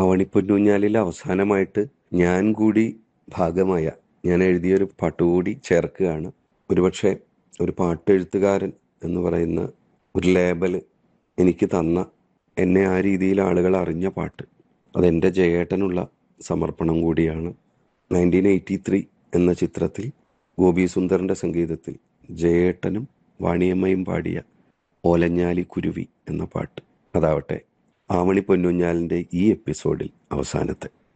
ആവണിപ്പൊന്നൂഞ്ഞാലിൽ അവസാനമായിട്ട് ഞാൻ കൂടി ഭാഗമായ ഞാൻ എഴുതിയൊരു പാട്ടുകൂടി ചേർക്കുകയാണ് ഒരുപക്ഷെ ഒരു പാട്ടെഴുത്തുകാരൻ എന്ന് പറയുന്ന ഒരു ലേബല് എനിക്ക് തന്ന എന്നെ ആ രീതിയിൽ ആളുകൾ അറിഞ്ഞ പാട്ട് അതെൻ്റെ ജയേട്ടനുള്ള സമർപ്പണം കൂടിയാണ് നയൻറ്റീൻ എയ്റ്റി ത്രീ എന്ന ചിത്രത്തിൽ ഗോപി സുന്ദറിൻ്റെ സംഗീതത്തിൽ ജയേട്ടനും വാണിയമ്മയും പാടിയ ഓലഞ്ഞാലി കുരുവി എന്ന പാട്ട് അതാവട്ടെ ആവണി പൊന്നൂഞ്ഞാലിൻ്റെ ഈ എപ്പിസോഡിൽ അവസാനത്തെ